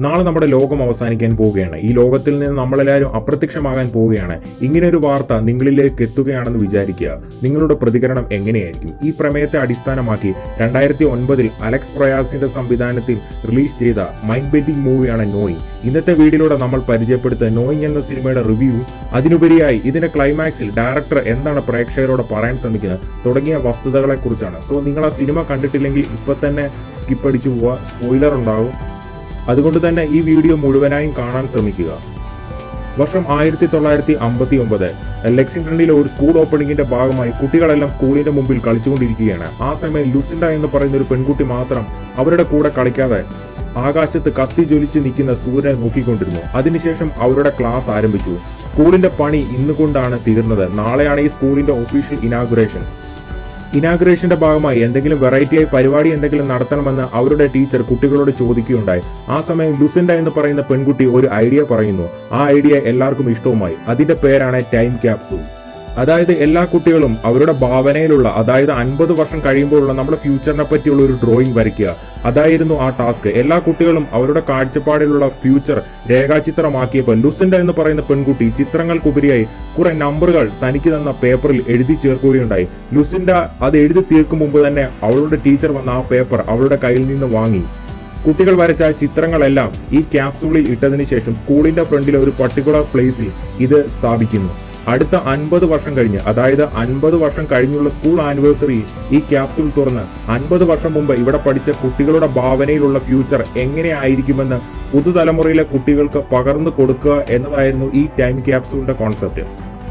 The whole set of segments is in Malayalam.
നാളെ നമ്മുടെ ലോകം അവസാനിക്കാൻ പോവുകയാണ് ഈ ലോകത്തിൽ നിന്ന് നമ്മളെല്ലാവരും അപ്രത്യക്ഷമാകാൻ പോവുകയാണ് ഇങ്ങനെ ഒരു വാർത്ത നിങ്ങളിലേക്ക് എത്തുകയാണെന്ന് വിചാരിക്കുക നിങ്ങളുടെ പ്രതികരണം എങ്ങനെയായിരിക്കും ഈ പ്രമേയത്തെ അടിസ്ഥാനമാക്കി രണ്ടായിരത്തി ഒൻപതിൽ അലക്സ് പ്രയാസിന്റെ സംവിധാനത്തിൽ റിലീസ് ചെയ്ത മൈൻഡ് ബെൻഡിംഗ് മൂവിയാണ് നോയിങ് ഇന്നത്തെ വീഡിയോയിലൂടെ നമ്മൾ പരിചയപ്പെടുത്ത നോയിങ് എന്ന സിനിമയുടെ റിവ്യൂ അതിനുപരിയായി ഇതിന്റെ ക്ലൈമാക്സിൽ ഡയറക്ടർ എന്താണ് പ്രേക്ഷകരോട് പറയാൻ ശ്രമിക്കുന്നത് തുടങ്ങിയ വസ്തുതകളെ കുറിച്ചാണ് സോ നിങ്ങൾ ആ സിനിമ കണ്ടിട്ടില്ലെങ്കിൽ ഇപ്പൊ തന്നെ സ്കിപ്പ് അടിച്ചു പോവുക സ്പോയിലർ ഉണ്ടാവും അതുകൊണ്ട് തന്നെ ഈ വീഡിയോ മുഴുവനായും കാണാൻ ശ്രമിക്കുക വർഷം ആയിരത്തി തൊള്ളായിരത്തി അമ്പത്തി ഒമ്പത് ലെക്സിംഗ്ടണിലെ ഒരു സ്കൂൾ ഓപ്പണിംഗിന്റെ ഭാഗമായി കുട്ടികളെല്ലാം സ്കൂളിന്റെ മുമ്പിൽ കളിച്ചുകൊണ്ടിരിക്കുകയാണ് ആ സമയം ലുസിൻഡ എന്ന് പറയുന്ന ഒരു പെൺകുട്ടി മാത്രം അവരുടെ കൂടെ കളിക്കാതെ ആകാശത്ത് കത്തി ജ്വലിച്ച് നിൽക്കുന്ന സൂര്യനെ നോക്കിക്കൊണ്ടിരുന്നു അതിനുശേഷം അവരുടെ ക്ലാസ് ആരംഭിച്ചു സ്കൂളിന്റെ പണി ഇന്നുകൊണ്ടാണ് തീർന്നത് നാളെയാണ് ഈ സ്കൂളിന്റെ ഒഫീഷ്യൽ ഇനാഗുറേഷൻ ഇനാഗ്രേഷന്റെ ഭാഗമായി എന്തെങ്കിലും വെറൈറ്റിയായി പരിപാടി എന്തെങ്കിലും നടത്തണമെന്ന് അവരുടെ ടീച്ചർ കുട്ടികളോട് ചോദിക്കുകയുണ്ടായി ആ സമയം ലുസിൻഡ എന്ന് പറയുന്ന പെൺകുട്ടി ഒരു ഐഡിയ പറയുന്നു ആ ഐഡിയ എല്ലാവർക്കും ഇഷ്ടവുമായി അതിന്റെ പേരാണ് ടൈം ക്യാപ്സൂൾ അതായത് എല്ലാ കുട്ടികളും അവരുടെ ഭാവനയിലുള്ള അതായത് അൻപത് വർഷം കഴിയുമ്പോഴുള്ള നമ്മുടെ ഫ്യൂച്ചറിനെ പറ്റിയുള്ള ഒരു ഡ്രോയിങ് വരയ്ക്കുക അതായിരുന്നു ആ ടാസ്ക് എല്ലാ കുട്ടികളും അവരുടെ കാഴ്ചപ്പാടിലുള്ള ഫ്യൂച്ചർ രേഖാചിത്രമാക്കിയപ്പോൾ ലുസിൻഡ എന്ന് പറയുന്ന പെൺകുട്ടി ചിത്രങ്ങൾക്കുപരിയായി കുറെ നമ്പറുകൾ തനിക്ക് തന്ന പേപ്പറിൽ എഴുതി ചേർക്കുകയുണ്ടായി ലുസിൻഡ അത് എഴുതി തീർക്കും മുമ്പ് തന്നെ അവളുടെ ടീച്ചർ വന്ന ആ പേപ്പർ അവളുടെ കയ്യിൽ നിന്ന് വാങ്ങി കുട്ടികൾ വരച്ച ചിത്രങ്ങളെല്ലാം ഈ ക്യാപ്സൂളിൽ ഇട്ടതിന് ശേഷം സ്കൂളിന്റെ ഫ്രണ്ടിലെ ഒരു പർട്ടിക്കുലർ പ്ലേസിൽ ഇത് സ്ഥാപിക്കുന്നു അടുത്ത അൻപത് വർഷം കഴിഞ്ഞ് അതായത് അൻപത് വർഷം കഴിഞ്ഞുള്ള സ്കൂൾ ആനിവേഴ്സറി ഈ ക്യാപ്സൂൾ തുറന്ന് അൻപത് വർഷം മുമ്പ് ഇവിടെ പഠിച്ച കുട്ടികളുടെ ഭാവനയിലുള്ള ഫ്യൂച്ചർ എങ്ങനെയായിരിക്കുമെന്ന് പുതുതലമുറയിലെ കുട്ടികൾക്ക് പകർന്നു കൊടുക്കുക എന്നതായിരുന്നു ഈ ടൈം ക്യാപ്സൂളിന്റെ കോൺസെപ്റ്റ്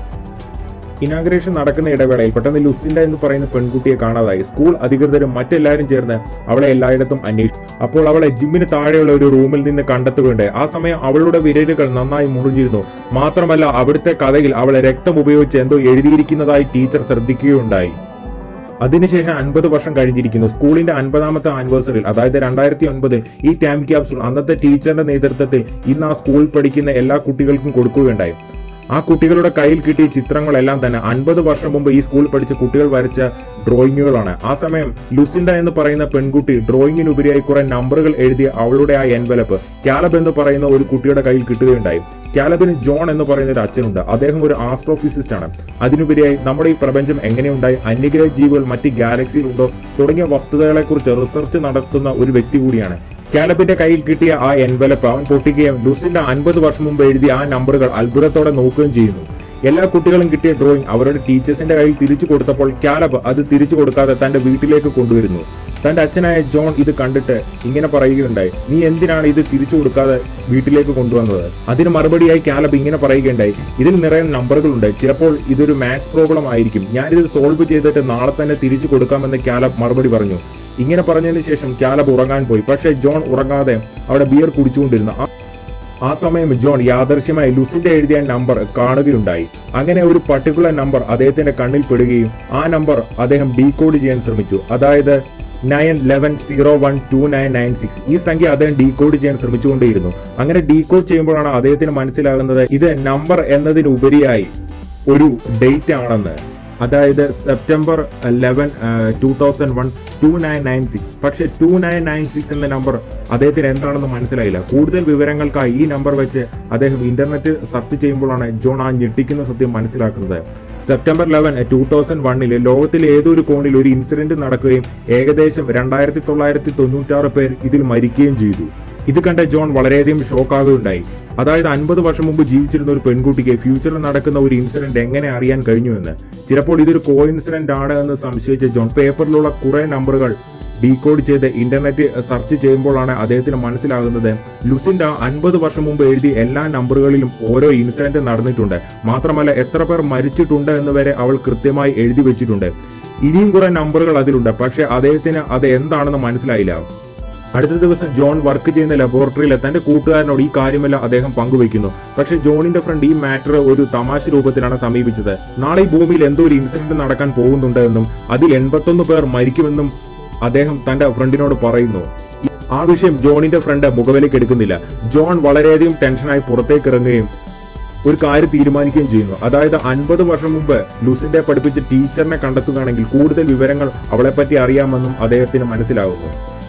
ഇനാഗ്രേഷൻ നടക്കുന്ന ഇടവേളയിൽ പെട്ടെന്ന് ലുസിൻഡ എന്ന് പറയുന്ന പെൺകുട്ടിയെ കാണാതായി സ്കൂൾ അധികൃതരും മറ്റെല്ലാവരും ചേർന്ന് അവളെ എല്ലായിടത്തും അന്വേഷിച്ചു അപ്പോൾ അവളെ ജിമ്മിന് താഴെയുള്ള ഒരു റൂമിൽ നിന്ന് കണ്ടെത്തുകയുണ്ട് ആ സമയം അവളുടെ വിരലുകൾ നന്നായി മുറിഞ്ഞിരുന്നു മാത്രമല്ല അവിടുത്തെ കഥയിൽ അവളെ രക്തം ഉപയോഗിച്ച് എന്തോ എഴുതിയിരിക്കുന്നതായി ടീച്ചർ ശ്രദ്ധിക്കുകയുണ്ടായി അതിനുശേഷം അൻപത് വർഷം കഴിഞ്ഞിരിക്കുന്നു സ്കൂളിന്റെ അൻപതാമത്തെ ആനിവേഴ്സറിയിൽ അതായത് രണ്ടായിരത്തി ഒൻപത് ഈ ടൈം ക്യാപ്സൂൾ അന്നത്തെ ടീച്ചറിന്റെ നേതൃത്വത്തിൽ ഇന്ന് ആ സ്കൂളിൽ പഠിക്കുന്ന എല്ലാ കുട്ടികൾക്കും കൊടുക്കുകയുണ്ടായി ആ കുട്ടികളുടെ കയ്യിൽ കിട്ടിയ ചിത്രങ്ങളെല്ലാം തന്നെ അൻപത് വർഷം മുമ്പ് ഈ സ്കൂളിൽ പഠിച്ച കുട്ടികൾ വരച്ച ഡ്രോയിങ്ങുകളാണ് ആ സമയം ലുസിൻഡ എന്ന് പറയുന്ന പെൺകുട്ടി ഡ്രോയിങ്ങിനുപരിയായി കുറെ നമ്പറുകൾ എഴുതിയ അവളുടെ ആ എൻവലപ്പ് കാലബ് എന്ന് പറയുന്ന ഒരു കുട്ടിയുടെ കയ്യിൽ കിട്ടുകയുണ്ടായി കാലബിന് ജോൺ എന്ന് പറയുന്ന ഒരു അച്ഛനുണ്ട് അദ്ദേഹം ഒരു ആസ്ട്രോഫിസിസ്റ്റ് ആണ് അതിനുപരിയായി നമ്മുടെ ഈ പ്രപഞ്ചം എങ്ങനെയുണ്ടായി അന്യഗ്രഹ ജീവികൾ മറ്റ് ഗാലക്സിയിൽ ഉണ്ടോ തുടങ്ങിയ വസ്തുതകളെക്കുറിച്ച് റിസർച്ച് നടത്തുന്ന ഒരു വ്യക്തി കൂടിയാണ് കാലബിന്റെ കയ്യിൽ കിട്ടിയ ആ എൻവലപ്പ് അവൻ പൊട്ടിക്കുകയും ലുസിന്റെ അൻപത് വർഷം മുമ്പ് എഴുതിയ ആ നമ്പറുകൾ അത്ഭുതത്തോടെ നോക്കുകയും ചെയ്യുന്നു എല്ലാ കുട്ടികളും കിട്ടിയ ഡ്രോയിങ് അവരുടെ ടീച്ചേഴ്സിന്റെ കയ്യിൽ തിരിച്ചു കൊടുത്തപ്പോൾ കാലബ് അത് തിരിച്ചു കൊടുക്കാതെ തന്റെ വീട്ടിലേക്ക് കൊണ്ടുവരുന്നു തന്റെ അച്ഛനായ ജോൺ ഇത് കണ്ടിട്ട് ഇങ്ങനെ പറയുകയുണ്ടായി നീ എന്തിനാണ് ഇത് തിരിച്ചു കൊടുക്കാതെ വീട്ടിലേക്ക് കൊണ്ടുവന്നത് അതിന് മറുപടിയായി കാലബ് ഇങ്ങനെ പറയുകയുണ്ടായി ഇതിൽ നിറയെ നമ്പറുകളുണ്ട് ചിലപ്പോൾ ഇതൊരു മാത്സ് പ്രോബ്ലം ആയിരിക്കും ഞാനിത് സോൾവ് ചെയ്തിട്ട് നാളെ തന്നെ തിരിച്ചു കൊടുക്കാമെന്ന് കാലബ് മറുപടി പറഞ്ഞു ഇങ്ങനെ പറഞ്ഞതിന് ശേഷം കാലബ് ഉറങ്ങാൻ പോയി പക്ഷേ ജോൺ ഉറങ്ങാതെ അവിടെ ബിയർ കുടിച്ചുകൊണ്ടിരുന്നു ആ- ആ സമയം ജോൺ യാദർശ്യമായി ലുസിന്റെ എഴുതിയ നമ്പർ കാണുകയുണ്ടായി അങ്ങനെ ഒരു പർട്ടിക്കുലർ നമ്പർ അദ്ദേഹത്തിന്റെ കണ്ണിൽ പെടുകയും ആ നമ്പർ അദ്ദേഹം ഡീകോഡ് ചെയ്യാൻ ശ്രമിച്ചു അതായത് nine eleven zero one two nine nine six ഈ സംഖ്യ അദ്ദേഹം ഡീകോഡ് ചെയ്യാൻ ശ്രമിച്ചുകൊണ്ടേയിരുന്നു അങ്ങനെ ഡീകോഡ് ചെയ്യുമ്പോഴാണ് അദ്ദേഹത്തിന് മനസ്സിലാകുന്നത് ഇത് നമ്പർ എന്നതിനുപരിയായി ഒരു ഡേറ്റ് ആണെന്ന് അതായത് September eleven two thousand one two nine nine six പക്ഷേ ടു നയൻ നയൻ സിക്സ് എന്ന നമ്പർ അദ്ദേഹത്തിന് എന്താണെന്ന് മനസ്സിലായില്ല കൂടുതൽ വിവരങ്ങൾക്കായി ഈ നമ്പർ വെച്ച് അദ്ദേഹം ഇന്റർനെറ്റ് സെർച്ച് ചെയ്യുമ്പോഴാണ് ജോൺ ആ ഞെട്ടിക്കുന്ന സത്യം മനസ്സിലാക്കുന്നത് സെപ്റ്റംബർ ലെവൻ ടൂ തൗസൻഡ് വണ്ണിൽ ലോകത്തിലെ ഏതൊരു കോണിൽ ഒരു ഇൻസിഡന്റ് നടക്കുകയും ഏകദേശം രണ്ടായിരത്തി തൊള്ളായിരത്തി തൊണ്ണൂറ്റാറ് പേർ ഇതിൽ മരിക്കുകയും ചെയ്തു ഇത് കണ്ട ജോൺ വളരെയധികം ഷോക്കാകുകയുണ്ടായി അതായത് അൻപത് വർഷം മുമ്പ് ജീവിച്ചിരുന്ന ഒരു പെൺകുട്ടിക്ക് ഫ്യൂച്ചറിൽ നടക്കുന്ന ഒരു ഇൻസിഡന്റ് എങ്ങനെ അറിയാൻ കഴിഞ്ഞുവെന്ന് ചിലപ്പോൾ ഇതൊരു കോ ഇൻസിഡന്റ് ആണ് എന്ന് സംശയിച്ച ജോൺ പേപ്പറിലുള്ള കുറെ നമ്പറുകൾ ഡീകോഡ് ചെയ്ത് ഇന്റർനെറ്റ് സെർച്ച് ചെയ്യുമ്പോഴാണ് അദ്ദേഹത്തിന് മനസ്സിലാകുന്നത് ലുസിൻഡ അൻപത് വർഷം മുമ്പ് എഴുതിയ എല്ലാ നമ്പറുകളിലും ഓരോ ഇൻസിഡന്റ് നടന്നിട്ടുണ്ട് മാത്രമല്ല എത്ര പേർ മരിച്ചിട്ടുണ്ട് എന്ന് വരെ അവൾ കൃത്യമായി എഴുതി വെച്ചിട്ടുണ്ട് ഇനിയും കുറെ നമ്പറുകൾ അതിലുണ്ട് പക്ഷെ അദ്ദേഹത്തിന് അത് എന്താണെന്ന് മനസ്സിലായില്ല അടുത്ത ദിവസം ജോൺ വർക്ക് ചെയ്യുന്ന ലബോറട്ടറിയിൽ തന്റെ കൂട്ടുകാരനോട് ഈ കാര്യമെല്ലാം അദ്ദേഹം പങ്കുവയ്ക്കുന്നു പക്ഷേ ജോണിന്റെ ഫ്രണ്ട് ഈ മാറ്റർ ഒരു തമാശ രൂപത്തിലാണ് സമീപിച്ചത് നാളെ ഈ ഭൂമിയിൽ എന്തോ ഒരു ഇൻസിഡന്റ് നടക്കാൻ പോകുന്നുണ്ട് എന്നും അതിൽ എൺപത്തൊന്ന് പേർ മരിക്കുമെന്നും അദ്ദേഹം തന്റെ ഫ്രണ്ടിനോട് പറയുന്നു ആ വിഷയം ജോണിന്റെ ഫ്രണ്ട് മുഖവിലേക്ക് എടുക്കുന്നില്ല ജോൺ വളരെയധികം ടെൻഷനായി പുറത്തേക്ക് ഇറങ്ങുകയും ഒരു കാര്യം തീരുമാനിക്കുകയും ചെയ്യുന്നു അതായത് അൻപത് വർഷം മുമ്പ് ലൂസിന്റെ പഠിപ്പിച്ച ടീച്ചറിനെ കണ്ടെത്തുകയാണെങ്കിൽ കൂടുതൽ വിവരങ്ങൾ അവളെപ്പറ്റി അറിയാമെന്നും അദ്ദേഹത്തിന് മനസ്സിലാകുന്നു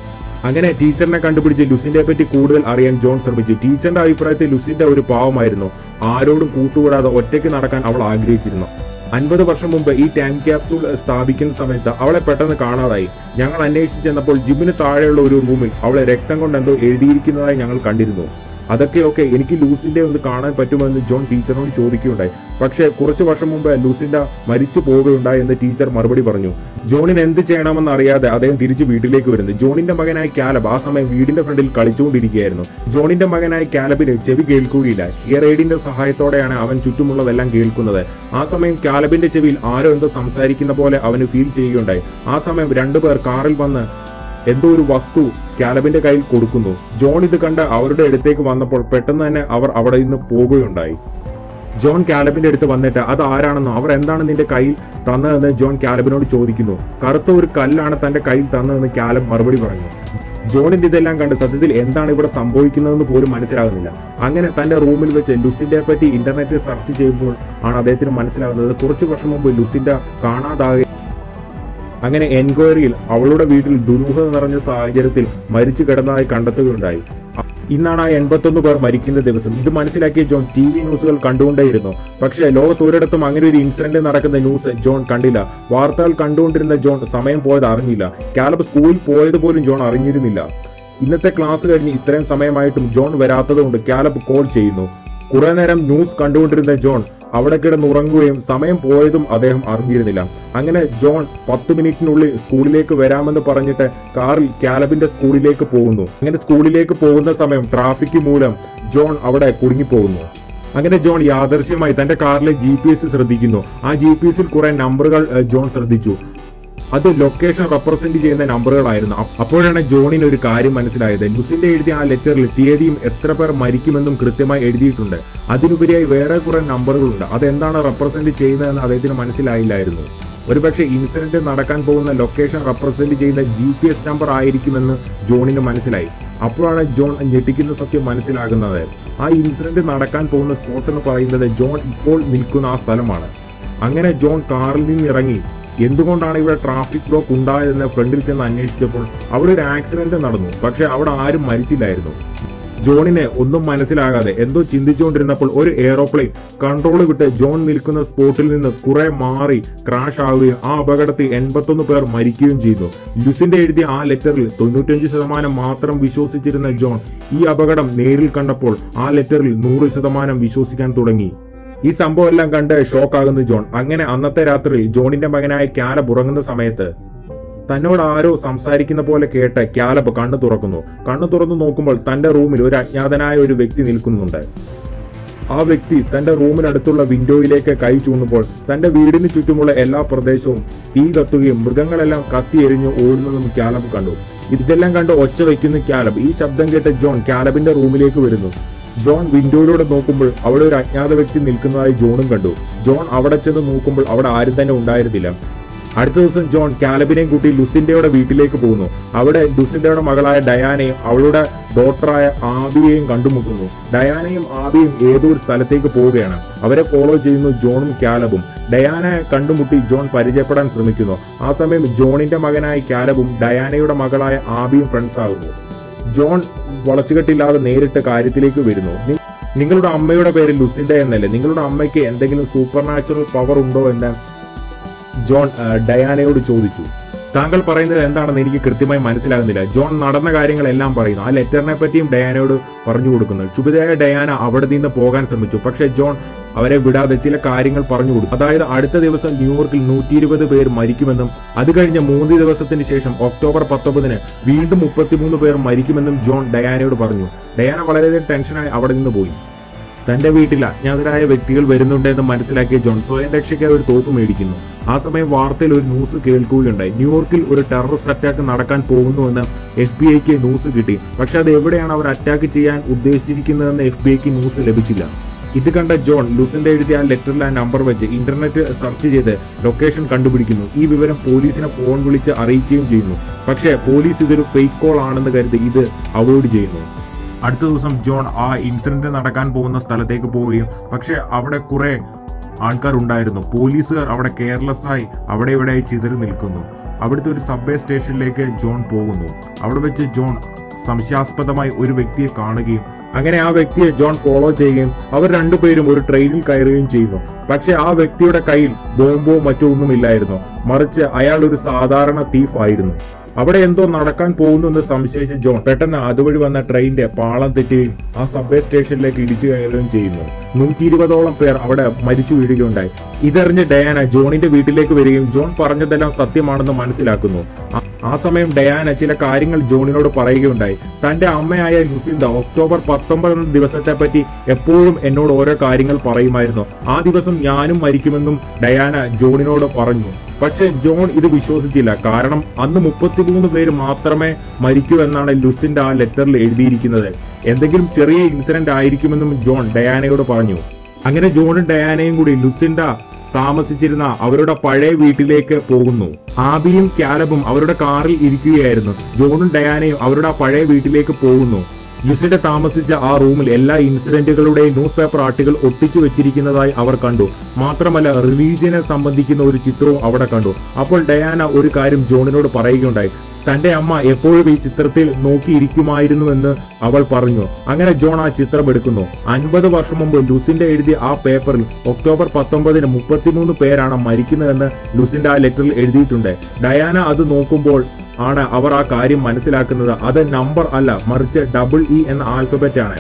അങ്ങനെ ടീച്ചറിനെ കണ്ടുപിടിച്ച് ലുസിന്റെ പറ്റി കൂടുതൽ അറിയാൻ ജോൺ ശ്രമിച്ചു ടീച്ചറിന്റെ അഭിപ്രായത്തിൽ ലുസിന്റെ ഒരു പാവമായിരുന്നു ആരോടും കൂട്ടുകൂടാതെ ഒറ്റയ്ക്ക് നടക്കാൻ അവൾ ആഗ്രഹിച്ചിരുന്നു അൻപത് വർഷം മുമ്പ് ഈ ടൈം ക്യാപ്സൂൾ സ്ഥാപിക്കുന്ന സമയത്ത് അവളെ പെട്ടെന്ന് കാണാതായി ഞങ്ങൾ അന്വേഷിച്ച് ചെന്നപ്പോൾ ജിമ്മിന് താഴെയുള്ള ഒരു റൂമിൽ അവളെ രക്തം കൊണ്ട് എന്തോ എഴുതിയിരിക്കുന്നതായി ഞങ്ങൾ കണ്ടിരുന്നു അതൊക്കെയൊക്കെ എനിക്ക് ലൂസിന്റെ ഒന്ന് കാണാൻ പറ്റുമെന്ന് ജോൺ ടീച്ചറിനോട് ചോദിക്കുകയുണ്ടായി പക്ഷേ കുറച്ച് വർഷം മുമ്പ് ലൂസിന്റെ മരിച്ചു പോവുകയുണ്ടായി എന്ന് ടീച്ചർ മറുപടി പറഞ്ഞു ജോണിന് എന്ത് ചെയ്യണമെന്ന് അറിയാതെ അദ്ദേഹം തിരിച്ച് വീട്ടിലേക്ക് വരുന്നു ജോണിന്റെ മകനായ കാലബ് ആ സമയം വീടിന്റെ ഫ്രണ്ടിൽ കളിച്ചുകൊണ്ടിരിക്കുകയായിരുന്നു ജോണിന്റെ മകനായ കാലബിന് ചെവി കേൾക്കുകയില്ല ഹിയർ എയ്ഡിന്റെ സഹായത്തോടെയാണ് അവൻ ചുറ്റുമുള്ളതെല്ലാം കേൾക്കുന്നത് ആ സമയം കാലബിന്റെ ചെവിയിൽ ആരോ എന്തോ സംസാരിക്കുന്ന പോലെ അവന് ഫീൽ ചെയ്യുകയുണ്ടായി ആ സമയം രണ്ടുപേർ കാറിൽ വന്ന് എന്തോ ഒരു വസ്തു കാലബിന്റെ കയ്യിൽ കൊടുക്കുന്നു ജോൺ ഇത് കണ്ട് അവരുടെ അടുത്തേക്ക് വന്നപ്പോൾ പെട്ടെന്ന് തന്നെ അവർ അവിടെ നിന്ന് പോകുകയുണ്ടായി ജോൺ കാലബിന്റെ അടുത്ത് വന്നിട്ട് അത് ആരാണെന്നോ അവർ എന്താണ് നിന്റെ കയ്യിൽ തന്നതെന്ന് ജോൺ കാലബിനോട് ചോദിക്കുന്നു കറുത്ത ഒരു കല്ലാണ് തന്റെ കയ്യിൽ തന്നതെന്ന് കാലബ് മറുപടി പറഞ്ഞു ജോണിന്റെ ഇതെല്ലാം കണ്ട് സത്യത്തിൽ എന്താണ് ഇവിടെ സംഭവിക്കുന്നതെന്ന് പോലും മനസ്സിലാകുന്നില്ല അങ്ങനെ തന്റെ റൂമിൽ വെച്ച് ലുസിന്റെ പറ്റി ഇന്റർനെറ്റിൽ സെർച്ച് ചെയ്യുമ്പോൾ ആണ് അദ്ദേഹത്തിന് മനസ്സിലാകുന്നത് കുറച്ചു വർഷം മുമ്പ് ലുസിന്റെ കാണാതാകുക അങ്ങനെ എൻക്വയറിയിൽ അവളുടെ വീട്ടിൽ ദുരൂഹത നിറഞ്ഞ സാഹചര്യത്തിൽ മരിച്ചു കിടന്നതായി കണ്ടെത്തുകയുണ്ടായി അ- ഇന്നാണ് ആ എൺപത്തൊന്ന് പേർ മരിക്കുന്ന ദിവസം ഇത് മനസ്സിലാക്കിയ ജോൺ ടി വി ന്യൂസുകൾ കണ്ടുകൊണ്ടേയിരുന്നു പക്ഷേ ലോകത്ത് ഒരിടത്തും അങ്ങനെ ഒരു ഇൻസിഡന്റ് നടക്കുന്ന ന്യൂസ് ജോൺ കണ്ടില്ല വാർത്തകൾ കണ്ടുകൊണ്ടിരുന്ന ജോൺ സമയം പോയത് അറിഞ്ഞില്ല കാലബ് സ്കൂളിൽ പോയത് പോലും ജോൺ അറിഞ്ഞിരുന്നില്ല ഇന്നത്തെ ക്ലാസ് കഴിഞ്ഞ് ഇത്രയും സമയമായിട്ടും ജോൺ വരാത്തതുകൊണ്ട് കാലബ് കോൾ ചെയ്യുന്നു കുറെ നേരം ന്യൂസ് കണ്ടുകൊണ്ടിരുന്ന ജോൺ അവിടെ കിടന്ന് ഉറങ്ങുകയും സമയം പോയതും അദ്ദേഹം അറിഞ്ഞിരുന്നില്ല അങ്ങനെ ജോൺ പത്ത് മിനിറ്റിനുള്ളിൽ സ്കൂളിലേക്ക് വരാമെന്ന് പറഞ്ഞിട്ട് കാറിൽ കാലബിന്റെ സ്കൂളിലേക്ക് പോകുന്നു അങ്ങനെ സ്കൂളിലേക്ക് പോകുന്ന സമയം ട്രാഫിക് മൂലം ജോൺ അവിടെ കുടുങ്ങിപ്പോകുന്നു അങ്ങനെ ജോൺ യാദർശ്യമായി തന്റെ കാറിലെ ജി പി എസ് ശ്രദ്ധിക്കുന്നു ആ ജി പി എസിൽ കുറെ നമ്പറുകൾ ഏഹ്, ജോൺ ശ്രദ്ധിച്ചു അത് ലൊക്കേഷൻ റെപ്രസെന്റ് ചെയ്യുന്ന നമ്പറുകളായിരുന്നു അ- അപ്പോഴാണ് ജോണിന് ഒരു കാര്യം മനസ്സിലായത് ലുസിന്റെ എഴുതിയ ആ ലെറ്ററിൽ തീയതിയും എത്ര പേർ മരിക്കുമെന്നും കൃത്യമായി എഴുതിയിട്ടുണ്ട് അതിനുപരിയായി വേറെ കുറെ നമ്പറുകളുണ്ട് അതെന്താണ് റെപ്രസെന്റ് ചെയ്യുന്നതെന്ന് അദ്ദേഹത്തിന് മനസ്സിലായില്ലായിരുന്നു ഒരുപക്ഷെ ഇൻസിഡന്റ് നടക്കാൻ പോകുന്ന ലൊക്കേഷൻ റെപ്രസെന്റ് ചെയ്യുന്ന ജി പി എസ് നമ്പർ ആയിരിക്കുമെന്ന് ജോണിന് മനസ്സിലായി അപ്പോഴാണ് ജോൺ ഞെട്ടിക്കുന്ന സത്യം മനസ്സിലാകുന്നത് ആ ഇൻസിഡന്റ് നടക്കാൻ പോകുന്ന സ്പോട്ട് എന്ന് പറയുന്നത് ജോൺ ഇപ്പോൾ നിൽക്കുന്ന ആ സ്ഥലമാണ് അങ്ങനെ ജോൺ കാറിൽ നിന്ന് ഇറങ്ങി എന്തുകൊണ്ടാണ് ഇവിടെ ട്രാഫിക് ബ്ലോക്ക് ഉണ്ടായതെന്ന് ഫ്രണ്ടിൽ ചെന്ന് അന്വേഷിച്ചപ്പോൾ അവിടെ ഒരു ആക്സിഡന്റ് നടന്നു പക്ഷെ അവിടെ ആരും മരിച്ചില്ലായിരുന്നു ജോണിന് ഒന്നും മനസ്സിലാകാതെ എന്തോ ചിന്തിച്ചുകൊണ്ടിരുന്നപ്പോൾ ഒരു എയറോപ്ലെയിൻ കൺട്രോൾ വിട്ട് ജോൺ നിൽക്കുന്ന സ്പോട്ടിൽ നിന്ന് കുറെ മാറി ക്രാഷ് ആവുകയും ആ അപകടത്തിൽ എൺപത്തൊന്ന് പേർ മരിക്കുകയും ചെയ്തു ലുസിന്റെ എഴുതിയ ആ ലെറ്ററിൽ തൊണ്ണൂറ്റഞ്ച് ശതമാനം മാത്രം വിശ്വസിച്ചിരുന്ന ജോൺ ഈ അപകടം നേരിൽ കണ്ടപ്പോൾ ആ ലെറ്ററിൽ നൂറ് ശതമാനം വിശ്വസിക്കാൻ തുടങ്ങി ഈ സംഭവം എല്ലാം കണ്ട് ഷോക്കാകുന്ന ജോൺ അങ്ങനെ അന്നത്തെ രാത്രി ജോണിന്റെ മകനായ ക്യാലബ് ഉറങ്ങുന്ന സമയത്ത് തന്നോട് ആരോ സംസാരിക്കുന്ന പോലെ കേട്ട് ക്യാലബ് കണ്ണു തുറക്കുന്നു കണ്ണു തുറന്നു നോക്കുമ്പോൾ തന്റെ റൂമിൽ ഒരു അജ്ഞാതനായ ഒരു വ്യക്തി നിൽക്കുന്നുണ്ട് ആ വ്യക്തി തന്റെ റൂമിനടുത്തുള്ള വിൻഡോയിലേക്ക് കൈ ചൂണ്ടുമ്പോൾ തന്റെ വീടിന് ചുറ്റുമുള്ള എല്ലാ പ്രദേശവും തീ കത്തുകയും മൃഗങ്ങളെല്ലാം കത്തി എരിഞ്ഞ് ഓടുന്നതും ക്യാലബ് കണ്ടു ഇതെല്ലാം കണ്ട് ഒച്ച വയ്ക്കുന്ന ക്യാലബ് ഈ ശബ്ദം കേട്ട് ജോൺ ക്യാലബിന്റെ റൂമിലേക്ക് വരുന്നു ജോൺ വിൻഡോയിലൂടെ നോക്കുമ്പോൾ അവിടെ ഒരു അജ്ഞാത വ്യക്തി നിൽക്കുന്നതായി ജോണും കണ്ടു ജോൺ അവിടെ ചെന്ന് നോക്കുമ്പോൾ അവിടെ ആരും തന്നെ ഉണ്ടായിരുന്നില്ല അടുത്ത ദിവസം ജോൺ കാലബിനെയും കൂട്ടി ലുസിന്റെയുടെ വീട്ടിലേക്ക് പോകുന്നു അവിടെ ലുസിന്റെയുടെ മകളായ ഡയാനയും അവളുടെ ഡോട്ടറായ ആബിയെയും കണ്ടുമുട്ടുന്നു ഡയാനയും ആബിയും ഏതോ ഒരു സ്ഥലത്തേക്ക് പോവുകയാണ് അവരെ ഫോളോ ചെയ്യുന്നു ജോണും കാലബും ഡയാനയെ കണ്ടുമുട്ടി ജോൺ പരിചയപ്പെടാൻ ശ്രമിക്കുന്നു ആ സമയം ജോണിന്റെ മകനായ കാലബും ഡയാനയുടെ മകളായ ആബിയും ഫ്രണ്ട്സ് ആകുന്നു ജോൺ വളച്ചുകെട്ടില്ലാതെ നേരിട്ട് കാര്യത്തിലേക്ക് വരുന്നു നി- നിങ്ങളുടെ അമ്മയുടെ പേര് ലുസിൻഡ എന്നല്ലേ നിങ്ങളുടെ അമ്മയ്ക്ക് എന്തെങ്കിലും സൂപ്പർ നാച്ചുറൽ പവർ ഉണ്ടോ എന്ന് ജോൺ ആ, ഡയാനയോട് ചോദിച്ചു താങ്കൾ പറയുന്നത് എന്താണെന്ന് എനിക്ക് കൃത്യമായി മനസ്സിലാകുന്നില്ല ജോൺ നടന്ന കാര്യങ്ങളെല്ലാം പറയുന്നു ആ ലെറ്ററിനെ പറ്റിയും ഡയാനയോട് പറഞ്ഞു കൊടുക്കുന്നു ക്ഷുഭിതയായ ഡയാന അവിടെ നിന്ന് പോകാൻ ശ്രമിച്ചു പക്ഷേ ജോൺ അവരെ വിടാതെ ചില കാര്യങ്ങൾ പറഞ്ഞു കൊടുത്തു അതായത് അടുത്ത ദിവസം ന്യൂയോർക്കിൽ നൂറ്റി ഇരുപത് പേർ മരിക്കുമെന്നും അത് കഴിഞ്ഞ മൂന്ന് ദിവസത്തിന് ശേഷം ഒക്ടോബർ പത്തൊമ്പതിന് വീണ്ടും മുപ്പത്തിമൂന്ന് പേർ മരിക്കുമെന്നും ജോൺ ഡയാനയോട് പറഞ്ഞു ഡയാന വളരെയധികം ടെൻഷനായി അവിടെ നിന്ന് പോയി തന്റെ വീട്ടിൽ അജ്ഞാതരായ വ്യക്തികൾ വരുന്നുണ്ടെന്ന് മനസ്സിലാക്കിയ ജോൺ സ്വയം രക്ഷയ്ക്കായി ഒരു തോക്ക് മേടിക്കുന്നു ആ സമയം വാർത്തയിൽ ഒരു ന്യൂസ് കേൾക്കുകയുണ്ടായി ന്യൂയോർക്കിൽ ഒരു ടെററിസ്റ്റ് അറ്റാക്ക് നടക്കാൻ പോകുന്നുവെന്ന് എഫ് ബി ഐക്ക് ന്യൂസ് കിട്ടി പക്ഷെ അത് എവിടെയാണ് അവർ അറ്റാക്ക് ചെയ്യാൻ ഉദ്ദേശിച്ചിരിക്കുന്നതെന്ന് എഫ് ബി ഐക്ക് ന്യൂസ് ലഭിച്ചില്ല ഇത് കണ്ട ജോൺ ലൂസിന്റെ എഴുതിയ ആ ലെറ്ററിൽ ആ നമ്പർ വെച്ച് ഇന്റർനെറ്റ് സെർച്ച് ചെയ്ത് ലൊക്കേഷൻ കണ്ടുപിടിക്കുന്നു ഈ വിവരം പോലീസിനെ ഫോൺ വിളിച്ച് അറിയിക്കുകയും ചെയ്യുന്നു പക്ഷേ പോലീസ് ഇതൊരു ഫേക്ക് കോൾ ആണെന്ന് കരുതി ഇത് അവോയ്ഡ് ചെയ്യുന്നു അടുത്ത ദിവസം ജോൺ ആ ഇൻസിഡന്റ് നടക്കാൻ പോകുന്ന സ്ഥലത്തേക്ക് പോവുകയും പക്ഷെ അവിടെ കുറെ ആൾക്കാർ ഉണ്ടായിരുന്നു പോലീസുകാർ അവിടെ കെയർലെസ് ആയി അവിടെ ഇവിടെയായി ചിതറി നിൽക്കുന്നു അവിടുത്തെ ഒരു സബ്വേ സ്റ്റേഷനിലേക്ക് ജോൺ പോകുന്നു അവിടെ വെച്ച് ജോൺ സംശയാസ്പദമായി ഒരു വ്യക്തിയെ കാണുകയും അങ്ങനെ ആ വ്യക്തിയെ ജോൺ ഫോളോ ചെയ്യുകയും അവർ രണ്ടുപേരും ഒരു ട്രെയിനിൽ കയറുകയും ചെയ്യുന്നു പക്ഷെ ആ വ്യക്തിയുടെ കയ്യിൽ ബോംബോ മറ്റോ ഒന്നുമില്ലായിരുന്നു മറിച്ച് അയാൾ ഒരു സാധാരണ തീഫ് ആയിരുന്നു അവിടെ എന്തോ നടക്കാൻ പോകുന്നു എന്ന് സംശയിച്ച ജോൺ പെട്ടെന്ന് അതുവഴി വന്ന ട്രെയിനിന്റെ പാളം തെറ്റുകയും ആ സബ്വേ സ്റ്റേഷനിലേക്ക് ഇടിച്ചു കയറുകയും ചെയ്യുന്നു നൂറ്റി ഇരുപതോളം പേർ അവിടെ മരിച്ചു വീഴുകയുണ്ടായി ഇതറിഞ്ഞ് ഡയാന ജോണിന്റെ വീട്ടിലേക്ക് വരികയും ജോൺ പറഞ്ഞതെല്ലാം സത്യമാണെന്ന് മനസ്സിലാക്കുന്നു ആ- ആ സമയം ഡയാന ചില കാര്യങ്ങൾ ജോണിനോട് പറയുകയുണ്ടായി തന്റെ അമ്മയായ ലുസിന്ത ഒക്ടോബർ പത്തൊമ്പത് എന്ന ദിവസത്തെ പറ്റി എപ്പോഴും എന്നോട് ഓരോ കാര്യങ്ങൾ പറയുമായിരുന്നു ആ ദിവസം ഞാനും മരിക്കുമെന്നും ഡയാന ജോണിനോട് പറഞ്ഞു പക്ഷെ ജോൺ ഇത് വിശ്വസിച്ചില്ല കാരണം അന്ന് മുപ്പത്തിമൂന്ന് പേര് മാത്രമേ മരിക്കൂ എന്നാണ് ലുസിന്റെ ആ ലെറ്ററിൽ എഴുതിയിരിക്കുന്നത് എന്തെങ്കിലും ചെറിയ ഇൻസിഡന്റ് ആയിരിക്കുമെന്നും ജോൺ ഡയാനയോട് പറഞ്ഞു അങ്ങനെ ജോണും ഡയാനയും കൂടി ലുസിൻഡ താമസിച്ചിരുന്ന അവരുടെ പഴയ വീട്ടിലേക്ക് പോകുന്നു ആബിയും കാലബും അവരുടെ കാറിൽ ഇരിക്കുകയായിരുന്നു ജോണും ഡയാനയും അവരുടെ ആ പഴയ വീട്ടിലേക്ക് പോകുന്നു ലുസിന്റെ താമസിച്ച ആ റൂമിൽ എല്ലാ ഇൻസിഡന്റുകളുടെയും ന്യൂസ് പേപ്പർ ആർട്ടുകൾ ഒട്ടിച്ചു വെച്ചിരിക്കുന്നതായി അവർ കണ്ടു മാത്രമല്ല റിലീജിയനെ സംബന്ധിക്കുന്ന ഒരു ചിത്രവും അവിടെ കണ്ടു അപ്പോൾ ഡയാന ഒരു കാര്യം ജോണിനോട് പറയുകയുണ്ടായി തന്റെ അമ്മ എപ്പോഴും ഈ ചിത്രത്തിൽ നോക്കിയിരിക്കുമായിരുന്നുവെന്ന് അവൾ പറഞ്ഞു അങ്ങനെ ജോൺ ആ ചിത്രം എടുക്കുന്നു അൻപത് വർഷം മുമ്പ് ലുസിന്റെ എഴുതിയ ആ പേപ്പറിൽ ഒക്ടോബർ പത്തൊമ്പതിന് മുപ്പത്തിമൂന്ന് പേരാണ് മരിക്കുന്നതെന്ന് ലുസിന്റെ ആ ലെറ്ററിൽ എഴുതിയിട്ടുണ്ട് ഡയാന അത് നോക്കുമ്പോൾ ആണ് അവർ ആ കാര്യം മനസ്സിലാക്കുന്നത് അത് നമ്പർ അല്ല മറിച്ച് ഡബിൾ ഇ എന്ന ആൽഫബറ്റ് ആണ്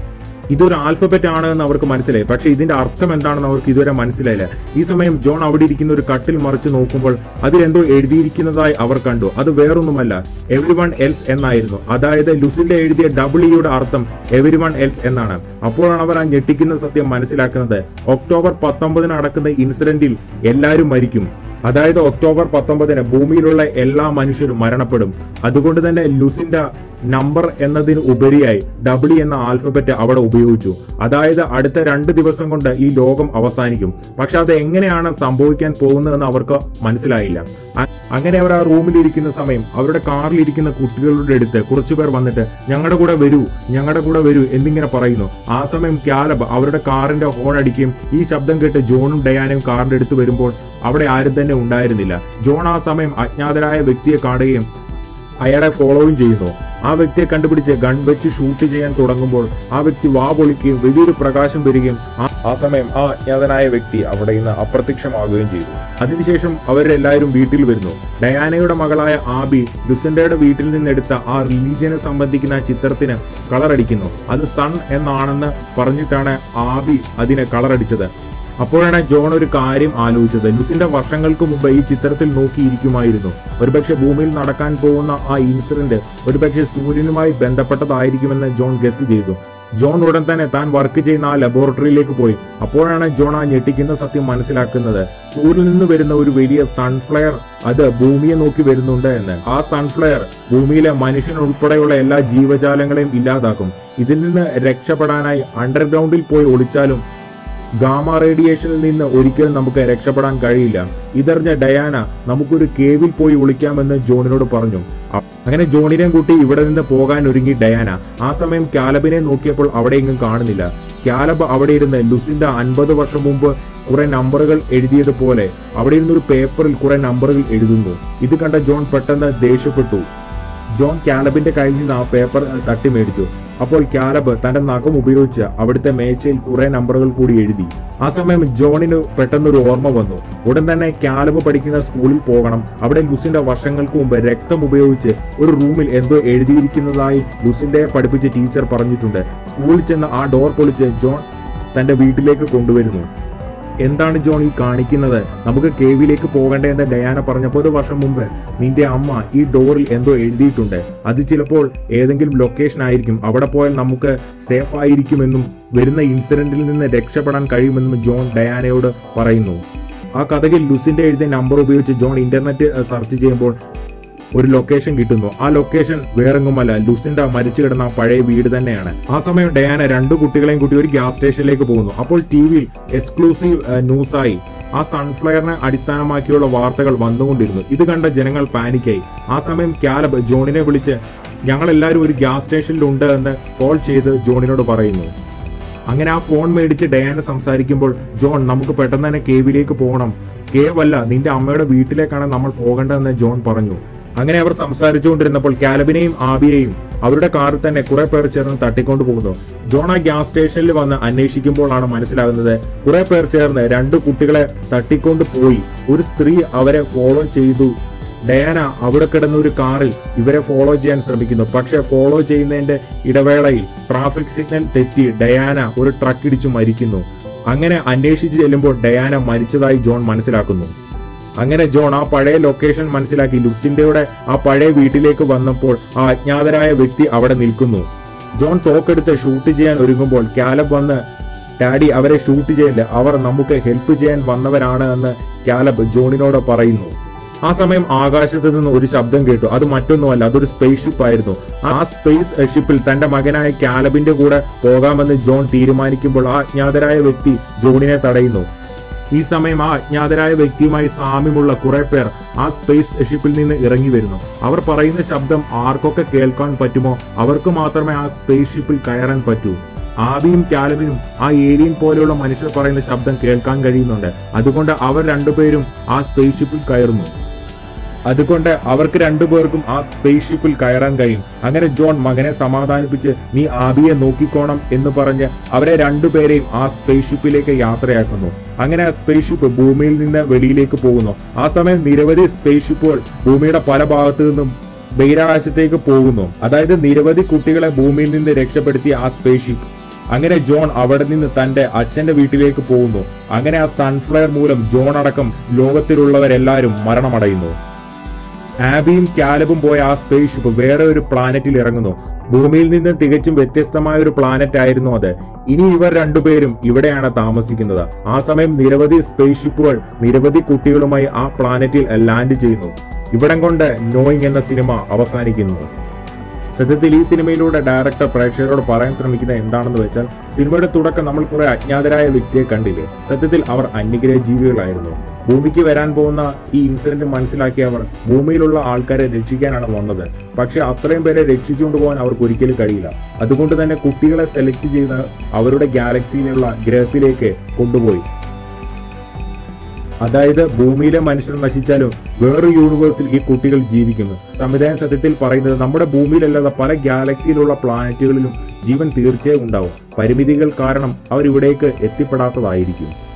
ഇതൊരു ആൽഫബറ്റ് ആണ് എന്ന് അവർക്ക് മനസ്സിലായി പക്ഷെ ഇതിന്റെ അർത്ഥം എന്താണെന്ന് അവർക്ക് ഇതുവരെ മനസ്സിലായില്ല ഈ സമയം ജോൺ അവിടെ ഇരിക്കുന്ന ഒരു കട്ടിൽ മറിച്ച് നോക്കുമ്പോൾ അതിലെന്തോ എഴുതിയിരിക്കുന്നതായി അവർ കണ്ടു അത് വേറൊന്നുമല്ല എവരി വൺ എൽസ് എന്നായിരുന്നു അതായത് ലുസിന്റെ എഴുതിയ ഡബിൾ ഇയുടെ അർത്ഥം എവരി വൺ എൽസ് എന്നാണ് അപ്പോഴാണ് അവർ ആ ഞെട്ടിക്കുന്ന സത്യം മനസ്സിലാക്കുന്നത് ഒക്ടോബർ പത്തൊമ്പതിന് നടക്കുന്ന ഇൻസിഡന്റിൽ എല്ലാവരും മരിക്കും അതായത് ഒക്ടോബർ പത്തൊമ്പതിന് ഭൂമിയിലുള്ള എല്ലാ മനുഷ്യരും മരണപ്പെടും അതുകൊണ്ട് തന്നെ ലുസിന്റെ നമ്പർ എന്നതിന് ഉപരിയായി ഡബ്ല്യു എന്ന ആൽഫബറ്റ് അവിടെ ഉപയോഗിച്ചു അതായത് അടുത്ത രണ്ട് ദിവസം കൊണ്ട് ഈ ലോകം അവസാനിക്കും പക്ഷെ അത് എങ്ങനെയാണ് സംഭവിക്കാൻ പോകുന്നതെന്ന് അവർക്ക് മനസ്സിലായില്ല അ- അങ്ങനെ അവർ ആ റൂമിൽ ഇരിക്കുന്ന സമയം അവരുടെ കാറിൽ ഇരിക്കുന്ന കുട്ടികളുടെ അടുത്ത് കുറച്ചുപേർ വന്നിട്ട് ഞങ്ങളുടെ കൂടെ വരൂ ഞങ്ങളുടെ കൂടെ വരൂ എന്നിങ്ങനെ പറയുന്നു ആ സമയം ക്യാലബ് അവരുടെ കാറിന്റെ ഹോൺ അടിക്കുകയും ഈ ശബ്ദം കേട്ട് ജോണും ഡയാനയും കാറിന്റെ അടുത്ത് വരുമ്പോൾ അവിടെ ആരും തന്നെ ഉണ്ടായിരുന്നില്ല ജോൺ ആ സമയം അജ്ഞാതരായ വ്യക്തിയെ കാണുകയും അയാളെ ഫോളോയും ചെയ്യുന്നു ആ വ്യക്തിയെ കണ്ടുപിടിച്ച് ഗൺ വെച്ച് ഷൂട്ട് ചെയ്യാൻ തുടങ്ങുമ്പോൾ ആ വ്യക്തി വാ പൊളിക്കുകയും വലിയൊരു പ്രകാശം വരികയും ആ- ആ സമയം ആ അജ്ഞാതനായ വ്യക്തി അവിടെ നിന്ന് അപ്രത്യക്ഷമാകുകയും ചെയ്തു അതിനുശേഷം അവരെല്ലാവരും വീട്ടിൽ വരുന്നു ഡയാനയുടെ മകളായ ആബി ലുസൻഡയുടെ വീട്ടിൽ നിന്നെടുത്ത ആ റിലീജിയനെ സംബന്ധിക്കുന്ന ആ ചിത്രത്തിന് കളർ അടിക്കുന്നു അത് സൺ എന്നാണെന്ന് പറഞ്ഞിട്ടാണ് ആബി അതിനെ കളർ അടിച്ചത് അപ്പോഴാണ് ജോൺ ഒരു കാര്യം ആലോചിച്ചത് ലുസിന്റെ വർഷങ്ങൾക്ക് മുമ്പ് ഈ ചിത്രത്തിൽ നോക്കിയിരിക്കുമായിരുന്നു ഒരുപക്ഷെ ഭൂമിയിൽ നടക്കാൻ പോകുന്ന ആ ഇൻസിഡന്റ് ഒരുപക്ഷെ സൂര്യനുമായി ബന്ധപ്പെട്ടതായിരിക്കുമെന്ന് ജോൺ ഗസ് ചെയ്തു ജോൺ ഉടൻ തന്നെ താൻ വർക്ക് ചെയ്യുന്ന ആ ലബോറട്ടറിയിലേക്ക് പോയി അപ്പോഴാണ് ജോൺ ആ ഞെട്ടിക്കുന്ന സത്യം മനസ്സിലാക്കുന്നത് സൂര്യനിൽ നിന്ന് വരുന്ന ഒരു വലിയ സൺഫ്ലയർ അത് ഭൂമിയെ നോക്കി വരുന്നുണ്ട് എന്ന് ആ സൺഫ്ലയർ ഭൂമിയിലെ മനുഷ്യൻ ഉൾപ്പെടെയുള്ള എല്ലാ ജീവജാലങ്ങളെയും ഇല്ലാതാക്കും ഇതിൽ നിന്ന് രക്ഷപ്പെടാനായി അണ്ടർഗ്രൗണ്ടിൽ പോയി ഒളിച്ചാലും ഗാമ റേഡിയേഷനിൽ നിന്ന് ഒരിക്കലും നമുക്ക് രക്ഷപ്പെടാൻ കഴിയില്ല ഇതറിഞ്ഞ ഡയാന നമുക്കൊരു കേവിൽ പോയി ഒളിക്കാമെന്ന് ജോണിനോട് പറഞ്ഞു അ- അങ്ങനെ ജോണിനെയും കൂട്ടി ഇവിടെ നിന്ന് പോകാൻ ഒരുങ്ങി ഡയാന ആ സമയം കാലബിനെ നോക്കിയപ്പോൾ അവിടെ എങ്ങും കാണുന്നില്ല കാലബ് അവിടെ ഇരുന്ന് ലുസിന്റെ അൻപത് വർഷം മുമ്പ് കുറെ നമ്പറുകൾ എഴുതിയതുപോലെ അവിടെ ഇരുന്ന് ഒരു പേപ്പറിൽ കുറെ നമ്പറുകൾ എഴുതുന്നു ഇത് കണ്ട ജോൺ പെട്ടെന്ന് ദേഷ്യപ്പെട്ടു ജോൺ കാലബിന്റെ കയ്യിൽ നിന്ന് ആ പേപ്പർ തട്ടി മേടിച്ചു അപ്പോൾ കാലബ് തന്റെ നഖം ഉപയോഗിച്ച് അവിടുത്തെ മേശയിൽ കുറെ നമ്പറുകൾ കൂടി എഴുതി ആ സമയം ജോണിന് പെട്ടെന്നൊരു ഓർമ്മ വന്നു ഉടൻ തന്നെ കാലബ് പഠിക്കുന്ന സ്കൂളിൽ പോകണം അവിടെ ലുസിന്റെ വർഷങ്ങൾക്ക് മുമ്പ് രക്തം ഉപയോഗിച്ച് ഒരു റൂമിൽ എന്തോ എഴുതിയിരിക്കുന്നതായി ലുസിന്റെ പഠിപ്പിച്ച ടീച്ചർ പറഞ്ഞിട്ടുണ്ട് സ്കൂളിൽ ചെന്ന് ആ ഡോർ പൊളിച്ച് ജോൺ തന്റെ വീട്ടിലേക്ക് കൊണ്ടുവരുന്നു എന്താണ് ജോൺ ഈ കാണിക്കുന്നത് നമുക്ക് കേവിലേക്ക് പോകേണ്ടതെന്ന് ഡയാന പറഞ്ഞപ്പോൾ ഒരു വർഷം മുമ്പ് നിന്റെ അമ്മ ഈ ഡോറിൽ എന്തോ എഴുതിയിട്ടുണ്ട് അത് ചിലപ്പോൾ ഏതെങ്കിലും ലൊക്കേഷൻ ആയിരിക്കും അവിടെ പോയാൽ നമുക്ക് സേഫ് ആയിരിക്കുമെന്നും വരുന്ന ഇൻസിഡന്റിൽ നിന്ന് രക്ഷപ്പെടാൻ കഴിയുമെന്നും ജോൺ ഡയാനയോട് പറയുന്നു ആ കഥകിൽ ലുസിന്റെ എഴുതിയ നമ്പർ ഉപയോഗിച്ച് ജോൺ ഇന്റർനെറ്റ് സെർച്ച് ചെയ്യുമ്പോൾ ഒരു ലൊക്കേഷൻ കിട്ടുന്നു ആ ലൊക്കേഷൻ വേറെങ്ങുമല്ല ലുസിന്റെ മരിച്ചു കിടന്ന ആ പഴയ വീട് തന്നെയാണ് ആ സമയം ഡയാന രണ്ടു കുട്ടികളെയും കൂട്ടി ഒരു ഗ്യാസ് സ്റ്റേഷനിലേക്ക് പോകുന്നു അപ്പോൾ ടി വിയിൽ എക്സ്ക്ലൂസീവ് ന്യൂസായി ആ സൺഫ്ലയറിനെ അടിസ്ഥാനമാക്കിയുള്ള വാർത്തകൾ വന്നുകൊണ്ടിരുന്നു ഇത് കണ്ട ജനങ്ങൾ പാനിക്കായി ആ സമയം കാലബ് ജോണിനെ വിളിച്ച് ഞങ്ങൾ എല്ലാവരും ഒരു ഗ്യാസ് സ്റ്റേഷനിലുണ്ട് എന്ന് കോൾ ചെയ്ത് ജോണിനോട് പറയുന്നു അങ്ങനെ ആ ഫോൺ മേടിച്ച് ഡയാന സംസാരിക്കുമ്പോൾ ജോൺ നമുക്ക് പെട്ടെന്ന് തന്നെ കേവിലേക്ക് പോകണം കേവല്ല നിന്റെ അമ്മയുടെ വീട്ടിലേക്കാണ് നമ്മൾ പോകേണ്ടതെന്ന് ജോൺ പറഞ്ഞു അങ്ങനെ അവർ സംസാരിച്ചുകൊണ്ടിരുന്നപ്പോൾ കാലബിനെയും ആബിയെയും അവരുടെ കാറിൽ തന്നെ കുറെ പേർ ചേർന്ന് തട്ടിക്കൊണ്ടു പോകുന്നു ജോൺ ആ ഗ്യാസ് സ്റ്റേഷനിൽ വന്ന് അന്വേഷിക്കുമ്പോഴാണ് മനസ്സിലാകുന്നത് കുറെ പേർ ചേർന്ന് രണ്ട് കുട്ടികളെ തട്ടിക്കൊണ്ട് പോയി ഒരു സ്ത്രീ അവരെ ഫോളോ ചെയ്തു ഡയാന അവിടെ കിടന്ന ഒരു കാറിൽ ഇവരെ ഫോളോ ചെയ്യാൻ ശ്രമിക്കുന്നു പക്ഷെ ഫോളോ ചെയ്യുന്നതിന്റെ ഇടവേളയിൽ ട്രാഫിക് സിഗ്നൽ തെറ്റി ഡയാന ഒരു ട്രക്ക് ഇടിച്ചു മരിക്കുന്നു അങ്ങനെ അന്വേഷിച്ച് ചെല്ലുമ്പോൾ ഡയാന മരിച്ചതായി ജോൺ മനസ്സിലാക്കുന്നു അങ്ങനെ ജോൺ ആ പഴയ ലൊക്കേഷൻ മനസ്സിലാക്കി ലുസിന്റെയുടെ ആ പഴയ വീട്ടിലേക്ക് വന്നപ്പോൾ ആ അജ്ഞാതരായ വ്യക്തി അവിടെ നിൽക്കുന്നു ജോൺ തോക്കെടുത്ത് ഷൂട്ട് ചെയ്യാൻ ഒരുങ്ങുമ്പോൾ കാലബ് വന്ന് ഡാഡി അവരെ ഷൂട്ട് ചെയ്യില്ല അവർ നമുക്ക് ഹെൽപ്പ് ചെയ്യാൻ വന്നവരാണ് എന്ന് കാലബ് ജോണിനോട് പറയുന്നു ആ സമയം ആകാശത്ത് നിന്ന് ഒരു ശബ്ദം കേട്ടു അത് മറ്റൊന്നുമല്ല അതൊരു സ്പേസ് ഷിപ്പ് ആയിരുന്നു ആ സ്പേസ് ഷിപ്പിൽ തന്റെ മകനായ കാലബിന്റെ കൂടെ പോകാമെന്ന് ജോൺ തീരുമാനിക്കുമ്പോൾ ആ അജ്ഞാതരായ വ്യക്തി ജോണിനെ തടയുന്നു ഈ സമയം ആ അജ്ഞാതരായ വ്യക്തിയുമായി സാമ്യമുള്ള കുറെ പേർ ആ സ്പേസ് ഷിപ്പിൽ നിന്ന് ഇറങ്ങി വരുന്നു അവർ പറയുന്ന ശബ്ദം ആർക്കൊക്കെ കേൾക്കാൻ പറ്റുമോ അവർക്ക് മാത്രമേ ആ സ്പേസ് ഷിപ്പിൽ കയറാൻ പറ്റൂ ആബിയും കാലബിനും ആ ഏലിയൻ പോലെയുള്ള മനുഷ്യർ പറയുന്ന ശബ്ദം കേൾക്കാൻ കഴിയുന്നുണ്ട് അതുകൊണ്ട് അവർ രണ്ടുപേരും ആ സ്പേസ് ഷിപ്പിൽ കയറുന്നു അതുകൊണ്ട് അവർക്ക് രണ്ടുപേർക്കും ആ സ്പേസ് ഷിപ്പിൽ കയറാൻ കഴിയും അങ്ങനെ ജോൺ മകനെ സമാധാനിപ്പിച്ച് നീ ആബിയെ നോക്കിക്കോണം എന്ന് പറഞ്ഞ് അവരെ രണ്ടുപേരെയും ആ സ്പേസ് ഷിപ്പിലേക്ക് യാത്രയാക്കുന്നു അങ്ങനെ ആ സ്പേസ് ഷിപ്പ് ഭൂമിയിൽ നിന്ന് വെളിയിലേക്ക് പോകുന്നു ആ സമയം നിരവധി സ്പേസ് ഷിപ്പുകൾ ഭൂമിയുടെ പല ഭാഗത്തു നിന്നും ബഹിരാകാശത്തേക്ക് പോകുന്നു അതായത് നിരവധി കുട്ടികളെ ഭൂമിയിൽ നിന്ന് രക്ഷപ്പെടുത്തിയ ആ സ്പേസ് ഷിപ്പ് അങ്ങനെ ജോൺ അവിടെ നിന്ന് തന്റെ അച്ഛന്റെ വീട്ടിലേക്ക് പോകുന്നു അങ്ങനെ ആ സൺഫ്ലയർ മൂലം ജോൺ അടക്കം ലോകത്തിലുള്ളവരെല്ലാവരും മരണമടയുന്നു ആബിയും കാലബും പോയ ആ സ്പേസ് ഷിപ്പ് വേറെ ഒരു പ്ലാനറ്റിൽ ഇറങ്ങുന്നു ഭൂമിയിൽ നിന്ന് തികച്ചും വ്യത്യസ്തമായ ഒരു പ്ലാനറ്റ് ആയിരുന്നു അത് ഇനി ഇവർ രണ്ടുപേരും ഇവിടെയാണ് താമസിക്കുന്നത് ആ സമയം നിരവധി സ്പേസ് ഷിപ്പുകൾ നിരവധി കുട്ടികളുമായി ആ പ്ലാനറ്റിൽ ലാൻഡ് ചെയ്യുന്നു ഇവിടം കൊണ്ട് നോയിങ് എന്ന സിനിമ അവസാനിക്കുന്നു സത്യത്തിൽ ഈ സിനിമയിലൂടെ ഡയറക്ടർ പ്രേക്ഷകരോട് പറയാൻ ശ്രമിക്കുന്നത് എന്താണെന്ന് വെച്ചാൽ സിനിമയുടെ തുടക്കം നമ്മൾ കുറെ അജ്ഞാതരായ വ്യക്തിയെ കണ്ടില്ലേ സത്യത്തിൽ അവർ അന്യഗ്രഹ ജീവികളായിരുന്നു ഭൂമിക്ക് വരാൻ പോകുന്ന ഈ ഇൻസിഡന്റ് മനസ്സിലാക്കി അവർ ഭൂമിയിലുള്ള ആൾക്കാരെ രക്ഷിക്കാനാണ് വന്നത് പക്ഷെ അത്രയും പേരെ രക്ഷിച്ചുകൊണ്ട് പോകാൻ അവർക്ക് ഒരിക്കലും കഴിയില്ല അതുകൊണ്ട് തന്നെ കുട്ടികളെ സെലക്ട് ചെയ്ത് അവരുടെ ഗാലക്സിയിലുള്ള ഗ്രഹത്തിലേക്ക് കൊണ്ടുപോയി അതായത് ഭൂമിയിലെ മനുഷ്യർ നശിച്ചാലും വേറൊരു യൂണിവേഴ്സിൽ ഈ കുട്ടികൾ ജീവിക്കുന്നു സംവിധാനം സത്യത്തിൽ പറയുന്നത് നമ്മുടെ ഭൂമിയിലല്ലാതെ പല ഗാലക്സിയിലുള്ള പ്ലാനറ്റുകളിലും ജീവൻ തീർച്ചയായും ഉണ്ടാവും പരിമിതികൾ കാരണം അവർ ഇവിടേക്ക് എത്തിപ്പെടാത്തതായിരിക്കും